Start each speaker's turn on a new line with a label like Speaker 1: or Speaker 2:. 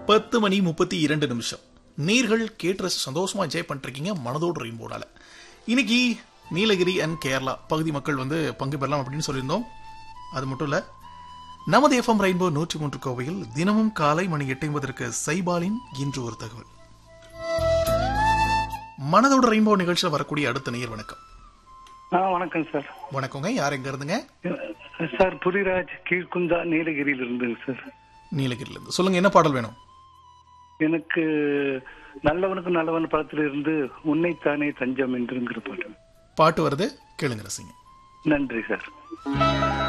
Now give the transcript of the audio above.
Speaker 1: பத்து மணி முப்பத்தி இரண்டு நிமிஷம் நீர்கள் கேட்டு சந்தோஷமா என்ஜாய் பண்ணிருக்கீங்க மனதோடு ரெயின்போனால இன்னைக்கு நீலகிரி அண்ட் கேரளா பகுதி மக்கள் வந்து பங்கு பெறலாம் அப்படின்னு சொல்லியிருந்தோம் அது மட்டும் இல்ல நமது எஃப்எம் ரெயின்போ நூற்றி மூன்று கோவையில் தினமும் காலை மணி எட்டு ஐம்பதற்கு சைபாலின் இன்று ஒரு தகவல் மனதோடு ரெயின்போ நிகழ்ச்சியில் வரக்கூடிய அடுத்த நேயர் வணக்கம்
Speaker 2: ஆ வணக்கம் சார்
Speaker 1: வணக்கங்க யார் எங்க இருந்துங்க
Speaker 2: சார் புரிராஜ் கீழ்குந்தா நீலகிரியில இருந்துங்க சார்
Speaker 1: நீலகிரில இருந்து சொல்லுங்க என்ன பாடல் வேணும்
Speaker 2: எனக்கு நல்லவனுக்கு நல்லவன் படத்துல இருந்து உன்னைத்தானே தஞ்சம் என்றுங்கிற பாட்டு
Speaker 1: பாட்டு வருது கேளுங்க ரசிங்க
Speaker 2: நன்றி சார்